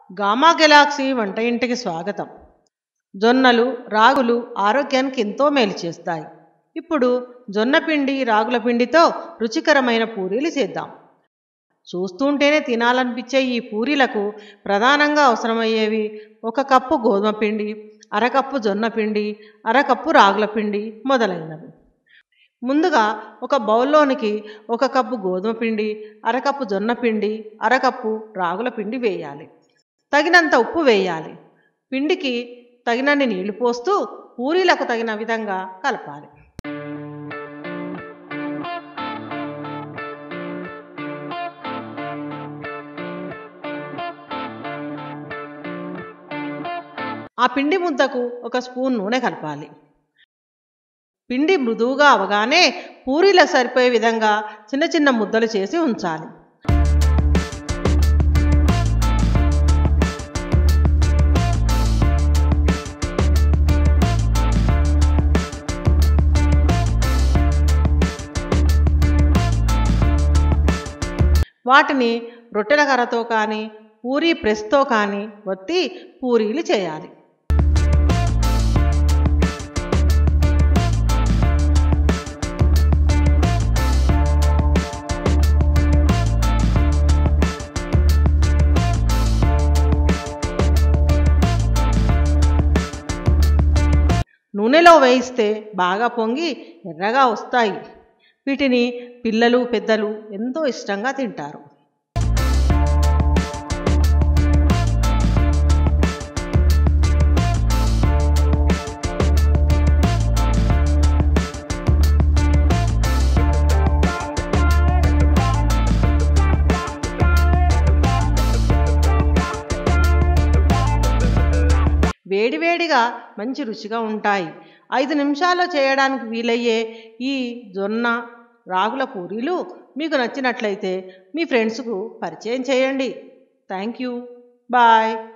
gamma Galaxy వంట ఇంటికి స్వాగతం జొన్నలు రాగులు ఆరోగ్యానికి ఎంతో మేలు చేస్తాయి ఇప్పుడు జొన్న పిండి రాగుల పిండితో రుచికరమైన పూరీలు చేద్దాం చూస్తుంటేనే తినాలనిపించే ఈ పూరీలకు ప్రధానంగా అవసరమయ్యేవి ఒక కప్పు గోధుమ పిండి అరకప్పు జొన్న పిండి అరకప్పు రాగుల పిండి మొదలైనవి ముందుగా ఒక బౌల్లోనికి ఒక కప్పు గోధుమ పిండి అరకప్పు జొన్న పిండి అరకప్పు రాగుల పిండి వేయాలి తగినంత ఉప్పు వేయాలి పిండికి తగినన్ని నీళ్లు పోస్తూ పూరీలకు తగిన విధంగా కలపాలి ఆ పిండి ముద్దకు ఒక స్పూన్ నూనె కలపాలి పిండి మృదువుగా అవగానే పూరీలకు సరిపోయే విధంగా చిన్న చిన్న ముద్దలు చేసి ఉంచాలి వాటిని రొట్టెల కర్రతో కానీ పూరీ ప్రెస్తో కానీ ఒత్తి పూరీలు చేయాలి నూనెలో వేయిస్తే బాగా పొంగి ఎర్రగా వస్తాయి వీటిని పిల్లలు పెద్దలు ఎంతో ఇష్టంగా తింటారు వేడివేడిగా మంచి రుచిగా ఉంటాయి ఐదు నిమిషాల్లో చేయడానికి వీలయ్యే ఈ జొన్న రాగుల పూరీలు మీకు నచ్చినట్లయితే మీ ఫ్రెండ్స్కు పరిచయం చేయండి థ్యాంక్ యూ బాయ్